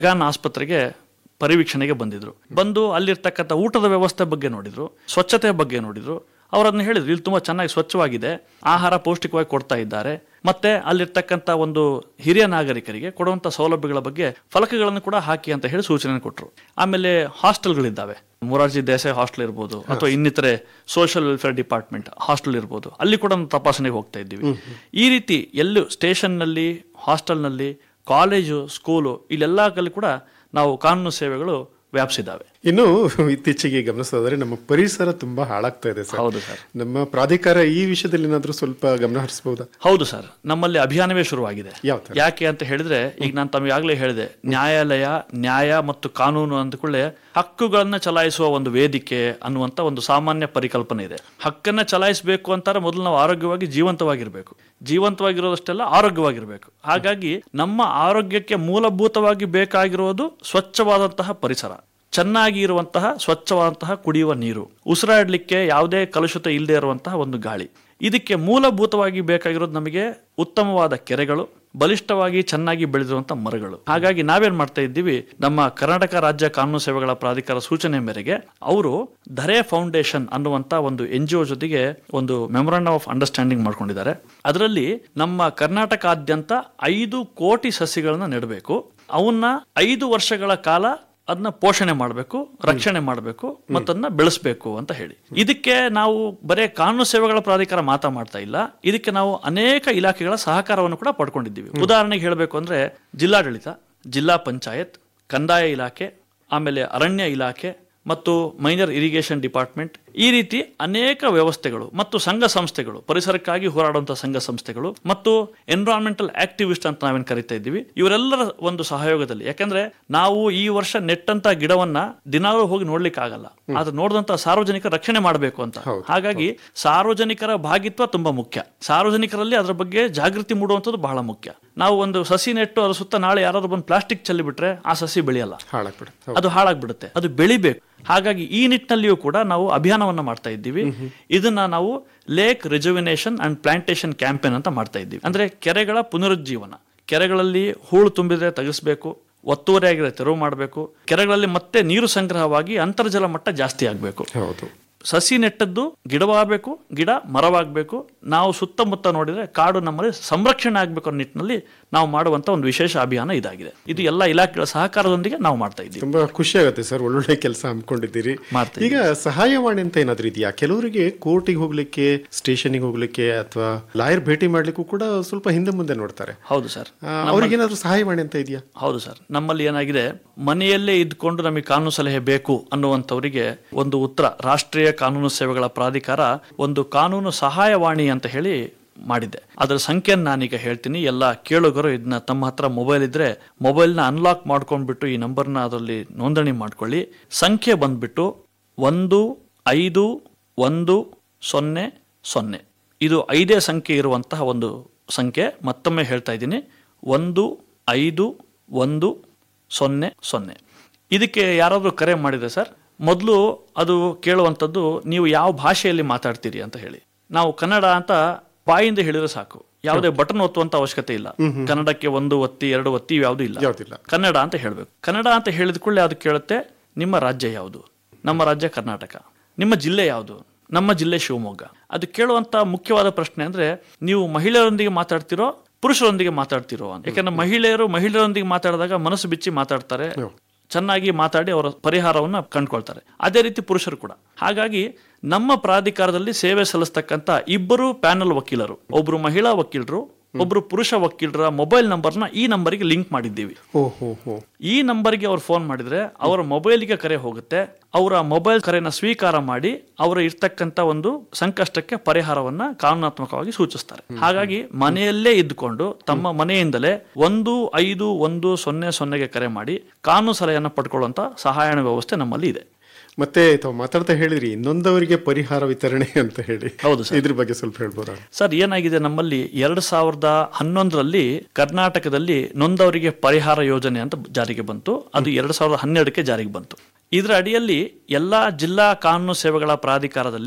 Gone ಆಸ್ಪತ್ರೆಗೆ ಪರಿವೀಕ್ಷಣೆಗೆ ಬಂದಿದ್ರು ಬಂದು ಅಲ್ಲಿರ್ತಕ್ಕಂಥ ಊಟದ ವ್ಯವಸ್ಥೆ ಬಗ್ಗೆ ನೋಡಿದ್ರು ಸ್ವಚ್ಛತೆ ಬಗ್ಗೆ ನೋಡಿದ್ರು ಅವರನ್ನು ಹೇಳಿದ್ರು ಇಲ್ಲಿ ತುಂಬಾ ಚೆನ್ನಾಗಿ ಸ್ವಚ್ಛವಾಗಿದೆ ಆಹಾರ ಪೌಷ್ಟಿಕವಾಗಿ ಕೊಡ್ತಾ ಇದ್ದಾರೆ ಮತ್ತೆ ಅಲ್ಲಿರ್ತಕ್ಕಂಥ ಒಂದು ಹಿರಿಯ ನಾಗರಿಕರಿಗೆ ಕೊಡುವಂಥ ಸೌಲಭ್ಯಗಳ ಬಗ್ಗೆ ಫಲಕಗಳನ್ನು ಕೂಡ ಹಾಕಿ ಅಂತ ಹೇಳಿ ಸೂಚನೆ ಕೊಟ್ಟರು ಆಮೇಲೆ ಹಾಸ್ಟೆಲ್ಗಳಿದ್ದಾವೆ ಮೊರಾರ್ಜಿ ದೇಸಾಯಿ ಹಾಸ್ಟೆಲ್ ಇರ್ಬೋದು ಅಥವಾ ಇನ್ನಿತರೆ ಸೋಷಿಯಲ್ ವೆಲ್ಫೇರ್ ಡಿಪಾರ್ಟ್ಮೆಂಟ್ ಹಾಸ್ಟೆಲ್ ಇರ್ಬೋದು ಅಲ್ಲಿ ಕೂಡ ನಾವು ತಪಾಸಣೆಗೆ ಹೋಗ್ತಾ ಇದ್ದೀವಿ ಈ ರೀತಿ ಎಲ್ಲೂ ಸ್ಟೇಷನ್ನಲ್ಲಿ ಹಾಸ್ಟೆಲ್ನಲ್ಲಿ ಕಾಲೇಜು ಸ್ಕೂಲು ಇಲ್ಲೆಲ್ಲ ಕಲ್ಲಿ ಕೂಡ ನಾವು ಕಾನೂನು ಸೇವೆಗಳು ವ್ಯಾಪಿಸಿದ್ದಾವೆ ಇನ್ನು ಇತ್ತೀಚೆಗೆ ಗಮನಿಸೋದಾದ್ರೆ ನಮ್ಮ ಪರಿಸರ ತುಂಬಾ ಹಾಳಾಗ್ತಾ ಇದೆ ಸರ್ ಹೌದು ಸರ್ ನಮ್ಮ ಪ್ರಾಧಿಕಾರ ಈ ವಿಷಯದಲ್ಲಿ ಏನಾದ್ರೂ ಸ್ವಲ್ಪ ಗಮನ ಹರಿಸಬಹುದಾ ಹೌದು ಸರ್ ನಮ್ಮಲ್ಲಿ ಅಭಿಯಾನವೇ ಶುರುವಾಗಿದೆ ಯಾವ ತರ ಯಾಕೆ ಅಂತ ಹೇಳಿದ್ರೆ ಈಗ ನಾನು ತಮಗೆ ಆಗ್ಲೇ ಹೇಳಿದೆ ನ್ಯಾಯಾಲಯ ನ್ಯಾಯ ಮತ್ತು ಕಾನೂನು ಅಂದ್ಕೊಳ್ಳೆ ಹಕ್ಕುಗಳನ್ನ ಚಲಾಯಿಸುವ ಒಂದು ವೇದಿಕೆ ಅನ್ನುವಂತ ಒಂದು ಸಾಮಾನ್ಯ ಪರಿಕಲ್ಪನೆ ಇದೆ ಹಕ್ಕನ್ನ ಚಲಾಯಿಸಬೇಕು ಅಂತಾರೆ ಮೊದಲು ನಾವು ಆರೋಗ್ಯವಾಗಿ ಜೀವಂತವಾಗಿರ್ಬೇಕು ಜೀವಂತವಾಗಿರೋದಷ್ಟೆಲ್ಲ ಆರೋಗ್ಯವಾಗಿರ್ಬೇಕು ಹಾಗಾಗಿ ನಮ್ಮ ಆರೋಗ್ಯಕ್ಕೆ ಮೂಲಭೂತವಾಗಿ ಬೇಕಾಗಿರೋದು ಸ್ವಚ್ಛವಾದಂತಹ ಪರಿಸರ ಚೆನ್ನಾಗಿ ಇರುವಂತಹ ಸ್ವಚ್ಛವಾದಂತಹ ಕುಡಿಯುವ ನೀರು ಉಸಿರಾಡಲಿಕ್ಕೆ ಯಾವುದೇ ಕಲುಷಿತ ಇಲ್ಲದೆ ಇರುವಂತಹ ಒಂದು ಗಾಳಿ ಇದಕ್ಕೆ ಮೂಲಭೂತವಾಗಿ ಬೇಕಾಗಿರೋದು ನಮಗೆ ಉತ್ತಮವಾದ ಕೆರೆಗಳು ಬಲಿಷ್ಠವಾಗಿ ಚೆನ್ನಾಗಿ ಬೆಳೆದಿರುವಂತಹ ಮರಗಳು ಹಾಗಾಗಿ ನಾವೇನ್ ಮಾಡ್ತಾ ಇದ್ದೀವಿ ನಮ್ಮ ಕರ್ನಾಟಕ ರಾಜ್ಯ ಕಾನೂನು ಸೇವೆಗಳ ಪ್ರಾಧಿಕಾರ ಸೂಚನೆ ಮೇರೆಗೆ ಅವರು ಧರೆ ಫೌಂಡೇಶನ್ ಅನ್ನುವಂತ ಒಂದು ಎನ್ ಜಿ ಒ ಜೊತೆಗೆ ಒಂದು ಮೆಮೊರಾಂಡಮ್ ಆಫ್ ಅಂಡರ್ಸ್ಟ್ಯಾಂಡಿಂಗ್ ಮಾಡ್ಕೊಂಡಿದ್ದಾರೆ ಅದರಲ್ಲಿ ನಮ್ಮ ಕರ್ನಾಟಕಾದ್ಯಂತ ಐದು ಕೋಟಿ ಸಸಿಗಳನ್ನ ನೆಡಬೇಕು ಅವನ್ನ ಐದು ವರ್ಷಗಳ ಕಾಲ ಅದನ್ನ ಪೋಷಣೆ ಮಾಡಬೇಕು ರಕ್ಷಣೆ ಮಾಡಬೇಕು ಮತ್ತದನ್ನ ಬೆಳೆಸಬೇಕು ಅಂತ ಹೇಳಿ ಇದಕ್ಕೆ ನಾವು ಬರೇ ಕಾನೂನು ಸೇವೆಗಳ ಪ್ರಾಧಿಕಾರ ಮಾತಾ ಮಾಡ್ತಾ ಇಲ್ಲ ಇದಕ್ಕೆ ನಾವು ಅನೇಕ ಇಲಾಖೆಗಳ ಸಹಕಾರವನ್ನು ಕೂಡ ಪಡ್ಕೊಂಡಿದ್ದೀವಿ ಉದಾಹರಣೆಗೆ ಹೇಳಬೇಕು ಅಂದ್ರೆ ಜಿಲ್ಲಾಡಳಿತ ಜಿಲ್ಲಾ ಪಂಚಾಯತ್ ಕಂದಾಯ ಇಲಾಖೆ ಆಮೇಲೆ ಅರಣ್ಯ ಇಲಾಖೆ ಮತ್ತು ಮೈನರ್ ಇರಿಗೇಷನ್ ಡಿಪಾರ್ಟ್ಮೆಂಟ್ ಈ ರೀತಿ ಅನೇಕ ವ್ಯವಸ್ಥೆಗಳು ಮತ್ತು ಸಂಘ ಸಂಸ್ಥೆಗಳು ಪರಿಸರಕ್ಕಾಗಿ ಹೋರಾಡುವಂತಹ ಸಂಘ ಸಂಸ್ಥೆಗಳು ಮತ್ತು ಎನ್ವಿರಾನ್ಮೆಂಟಲ್ ಆಕ್ಟಿವಿಸ್ಟ್ ಅಂತ ನಾವೇನು ಕರಿತಾ ಇದ್ದೀವಿ ಇವರೆಲ್ಲರ ಒಂದು ಸಹಯೋಗದಲ್ಲಿ ಯಾಕಂದ್ರೆ ನಾವು ಈ ವರ್ಷ ನೆಟ್ಟಂತ ಗಿಡವನ್ನ ದಿನಾಲೂ ಹೋಗಿ ನೋಡ್ಲಿಕ್ಕೆ ಆಗಲ್ಲ ಆದ್ರೆ ನೋಡಿದಂತ ಸಾರ್ವಜನಿಕ ರಕ್ಷಣೆ ಮಾಡಬೇಕು ಅಂತ ಹಾಗಾಗಿ ಸಾರ್ವಜನಿಕರ ಭಾಗಿತ್ವ ತುಂಬಾ ಮುಖ್ಯ ಸಾರ್ವಜನಿಕರಲ್ಲಿ ಅದರ ಬಗ್ಗೆ ಜಾಗೃತಿ ಮೂಡುವಂಥದ್ದು ಬಹಳ ಮುಖ್ಯ ನಾವು ಒಂದು ಸಸಿ ನೆಟ್ಟು ಅದ್ರ ಸುತ್ತ ನಾಳೆ ಯಾರಾದ್ರೂ ಬಂದು ಪ್ಲಾಸ್ಟಿಕ್ ಚೆಲ್ಲಿ ಬಿಟ್ರೆ ಆ ಸಸಿ ಬೆಳೆಯಲ್ಲ ಹಾಳಾಗ್ಬಿಡುತ್ತೆ ಅದು ಹಾಳಾಗ್ಬಿಡುತ್ತೆ ಅದು ಬೆಳಿಬೇಕು ಹಾಗಾಗಿ ಈ ನಿಟ್ಟಿನಲ್ಲಿಯೂ ಕೂಡ ನಾವು ಅಭಿಯಾನವನ್ನ ಮಾಡ್ತಾ ಇದ್ದೀವಿ ಇದನ್ನ ನಾವು lake rejuvenation and plantation campaign ಅಂತ ಮಾಡ್ತಾ ಇದ್ದೀವಿ ಅಂದ್ರೆ ಕೆರೆಗಳ ಪುನರುಜ್ಜೀವನ ಕೆರೆಗಳಲ್ಲಿ ಹೂಳು ತುಂಬಿದ್ರೆ ತೆಗೆಸಬೇಕು ಒತ್ತುವರಿ ಆಗಿದ್ರೆ ತೆರವು ಮಾಡಬೇಕು ಕೆರೆಗಳಲ್ಲಿ ಮತ್ತೆ ನೀರು ಸಂಗ್ರಹವಾಗಿ ಅಂತರ್ಜಲ ಮಟ್ಟ ಜಾಸ್ತಿ ಆಗಬೇಕು ಹೌದು ಸಸಿ ನೆಟ್ಟದ್ದು ಗಿಡವಾಗಬೇಕು ಗಿಡ ಮರವಾಗಬೇಕು ನಾವು ಸುತ್ತಮುತ್ತ ನೋಡಿದ್ರೆ ಕಾಡು ನಮ್ಮಲ್ಲಿ ಸಂರಕ್ಷಣೆ ಆಗಬೇಕು ಅನ್ನೋ ನಿಟ್ಟಿನಲ್ಲಿ ನಾವು ಮಾಡುವಂತ ಒಂದು ವಿಶೇಷ ಅಭಿಯಾನ ಇದಾಗಿದೆ ಇದು ಎಲ್ಲ ಇಲಾಖೆಗಳ ಸಹಕಾರದೊಂದಿಗೆ ನಾವು ಮಾಡ್ತಾ ಇದ್ದೀವಿ ತುಂಬಾ ಖುಷಿ ಆಗುತ್ತೆ ಸರ್ ಒಳ್ಳೊಳ್ಳೆ ಕೆಲಸ ಹಮ್ಮಿಕೊಂಡಿದ್ದೀರಿ ಮಾಡ್ತಾ ಈಗ ಸಹಾಯವಾಣಿ ಅಂತ ಏನಾದ್ರೂ ಇದೆಯಾ ಕೆಲವರಿಗೆ ಕೋರ್ಟಿಗೆ ಹೋಗ್ಲಿಕ್ಕೆ ಸ್ಟೇಷನ್ಗೆ ಹೋಗ್ಲಿಕ್ಕೆ ಅಥವಾ ಲಾಯರ್ ಭೇಟಿ ಮಾಡ್ಲಿಕ್ಕೂ ಕೂಡ ಸ್ವಲ್ಪ ಹಿಂದೆ ಮುಂದೆ ನೋಡ್ತಾರೆ ಹೌದು ಸರ್ ಆ, ಅವ್ರಿಗೇನಾದ್ರೂ ಸಹಾಯವಾಣಿ ಅಂತ ಇದೆಯಾ ಹೌದು ಸರ್ ನಮ್ಮಲ್ಲಿ ಏನಾಗಿದೆ ಮನೆಯಲ್ಲೇ ಇದ್ಕೊಂಡು ನಮಗೆ ಕಾನೂನು ಸಲಹೆ ಬೇಕು ಅನ್ನುವಂಥವರಿಗೆ ಒಂದು ಉತ್ತರ ರಾಷ್ಟ್ರೀಯ ಕಾನೂನು ಸೇವೆಗಳ ಪ್ರಾಧಿಕಾರ ಒಂದು ಕಾನೂನು ಸಹಾಯವಾಣಿ ಅಂತ ಹೇಳಿ ಮಾಡಿದೆ ಅದರ ಸಂಖ್ಯೆಯನ್ನು ನಾನೀಗ ಹೇಳ್ತೀನಿ ಎಲ್ಲ ಕೇಳುಗರು ಇದನ್ನ ತಮ್ಮ ಹತ್ರ ಮೊಬೈಲ್ ಇದ್ರೆ ಮೊಬೈಲ್ನ ಅನ್ಲಾಕ್ ಮಾಡ್ಕೊಂಡ್ಬಿಟ್ಟು ಈ ನಂಬರ್ನ ಅದರಲ್ಲಿ ನೋಂದಣಿ ಮಾಡ್ಕೊಳ್ಳಿ ಸಂಖ್ಯೆ ಬಂದ್ಬಿಟ್ಟು ಒಂದು ಐದು ಒಂದು ಸೊನ್ನೆ ಸೊನ್ನೆ ಇದು ಐದೇ ಸಂಖ್ಯೆ ಇರುವಂತಹ ಒಂದು ಸಂಖ್ಯೆ ಮತ್ತೊಮ್ಮೆ ಹೇಳ್ತಾ ಇದ್ದೀನಿ ಒಂದು ಐದು ಒಂದು ಸೊನ್ನೆ ಸೊನ್ನೆ ಇದಕ್ಕೆ ಯಾರಾದರೂ ಕರೆ ಮಾಡಿದ್ರೆ ಸರ್ ಮೊದಲು ಅದು ಕೇಳುವಂಥದ್ದು ನೀವು ಯಾವ ಭಾಷೆಯಲ್ಲಿ ಮಾತಾಡ್ತೀರಿ ಅಂತ ಹೇಳಿ ನಾವು ಕನ್ನಡ ಅಂತ ಬಾಯಿಂದ ಹೇಳಿದ್ರೆ ಸಾಕು ಯಾವುದೇ ಬಟನ್ ಒತ್ತುವಂತ ಅವಶ್ಯಕತೆ ಇಲ್ಲ ಕನ್ನಡಕ್ಕೆ ಒಂದು ಒತ್ತಿ ಎರಡು ಒತ್ತಿ ಯಾವುದು ಇಲ್ಲ ಯಾವ್ದಿಲ್ಲ ಕನ್ನಡ ಅಂತ ಹೇಳಬೇಕು ಕನ್ನಡ ಅಂತ ಹೇಳಿದ ಕೂಡಲೇ ಅದು ಕೇಳುತ್ತೆ ನಿಮ್ಮ ರಾಜ್ಯ ಯಾವುದು ನಮ್ಮ ರಾಜ್ಯ ಕರ್ನಾಟಕ ನಿಮ್ಮ ಜಿಲ್ಲೆ ಯಾವುದು ನಮ್ಮ ಜಿಲ್ಲೆ ಶಿವಮೊಗ್ಗ ಅದು ಕೇಳುವಂತ ಮುಖ್ಯವಾದ ಪ್ರಶ್ನೆ ಅಂದ್ರೆ ನೀವು ಮಹಿಳೆಯರೊಂದಿಗೆ ಮಾತಾಡ್ತಿರೋ ಪುರುಷರೊಂದಿಗೆ ಮಾತಾಡ್ತಿರೋ ಅಂತ ಯಾಕಂದ್ರೆ ಮಹಿಳೆಯರು ಮಹಿಳೆಯರೊಂದಿಗೆ ಮಾತಾಡಿದಾಗ ಮನಸ್ಸು ಬಿಚ್ಚಿ ಮಾತಾಡ್ತಾರೆ ಚೆನ್ನಾಗಿ ಮಾತಾಡಿ ಅವರ ಪರಿಹಾರವನ್ನ ಕಂಡ್ಕೊಳ್ತಾರೆ ಅದೇ ರೀತಿ ಪುರುಷರು ಕೂಡ ಹಾಗಾಗಿ ನಮ್ಮ ಪ್ರಾಧಿಕಾರದಲ್ಲಿ ಸೇವೆ ಸಲ್ಲಿಸ್ತಕ್ಕಂಥ ಇಬ್ಬರು ಪ್ಯಾನಲ್ ವಕೀಲರು ಒಬ್ರು ಮಹಿಳಾ ವಕೀಲರು ಒಬ್ರು ಪುರುಷ ವಕೀಲರ ಮೊಬೈಲ್ ನಂಬರ್ನ ಈ ನಂಬರಿಗೆ ಲಿಂಕ್ ಮಾಡಿದ್ದೀವಿ ಓ ಹೋ ಹೋ ಈ ನಂಬರ್ಗೆ ಅವ್ರು ಫೋನ್ ಮಾಡಿದ್ರೆ ಅವರ ಮೊಬೈಲ್ಗೆ ಕರೆ ಹೋಗುತ್ತೆ ಅವರ ಮೊಬೈಲ್ ಕರೆನ ಸ್ವೀಕಾರ ಮಾಡಿ ಅವರ ಇರ್ತಕ್ಕಂಥ ಒಂದು ಸಂಕಷ್ಟಕ್ಕೆ ಪರಿಹಾರವನ್ನ ಕಾನೂನಾತ್ಮಕವಾಗಿ ಸೂಚಿಸ್ತಾರೆ ಹಾಗಾಗಿ ಮನೆಯಲ್ಲೇ ಇದ್ದುಕೊಂಡು ತಮ್ಮ ಮನೆಯಿಂದಲೇ ಒಂದು ಐದು ಒಂದು ಸೊನ್ನೆ ಸೊನ್ನೆಗೆ ಕರೆ ಮಾಡಿ ಕಾನೂನು ಸಲಹೆಯನ್ನು ಪಡ್ಕೊಳ್ಳುವಂತ ಸಹಾಯಣ ವ್ಯವಸ್ಥೆ ನಮ್ಮಲ್ಲಿ ಇದೆ ಮತ್ತೆ ತಾವು ಮಾತಾಡ್ತಾ ಹೇಳಿದ್ರಿ ಇನ್ನೊಂದವರಿಗೆ ಪರಿಹಾರ ವಿತರಣೆ ಅಂತ ಹೇಳಿ ಹೌದು ಸರ್. ಇದ್ರ ಬಗ್ಗೆ ಸ್ವಲ್ಪ ಹೇಳ್ಬೋದಾ ಸರ್ ಏನಾಗಿದೆ ನಮ್ಮಲ್ಲಿ ಎರಡ್ ಸಾವಿರದ ಹನ್ನೊಂದರಲ್ಲಿ ಕರ್ನಾಟಕದಲ್ಲಿ ನೊಂದವರಿಗೆ ಪರಿಹಾರ ಯೋಜನೆ ಅಂತ ಜಾರಿಗೆ ಬಂತು ಅದು ಎರಡ್ ಸಾವಿರದ ಹನ್ನೆರಡಕ್ಕೆ ಜಾರಿಗೆ ಬಂತು ಇದರ ಅಡಿಯಲ್ಲಿ ಎಲ್ಲಾ ಜಿಲ್ಲಾ ಕಾನೂನು ಸೇವೆಗಳ ಪ್ರಾಧಿಕಾರದಲ್ಲಿ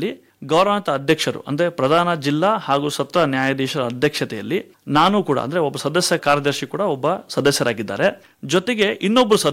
ಗೌರವಾನ್ವಿತ ಅಧ್ಯಕ್ಷರು ಅಂದ್ರೆ ಪ್ರಧಾನ ಜಿಲ್ಲಾ ಹಾಗೂ ಸತ್ರ ನ್ಯಾಯಾಧೀಶರ ಅಧ್ಯಕ್ಷತೆಯಲ್ಲಿ ನಾನು ಕೂಡ ಅಂದ್ರೆ ಒಬ್ಬ ಸದಸ್ಯ ಕಾರ್ಯದರ್ಶಿ ಕೂಡ ಒಬ್ಬ ಸದಸ್ಯರಾಗಿದ್ದಾರೆ ಜೊತೆಗೆ ಇನ್ನೊಬ್ಬರು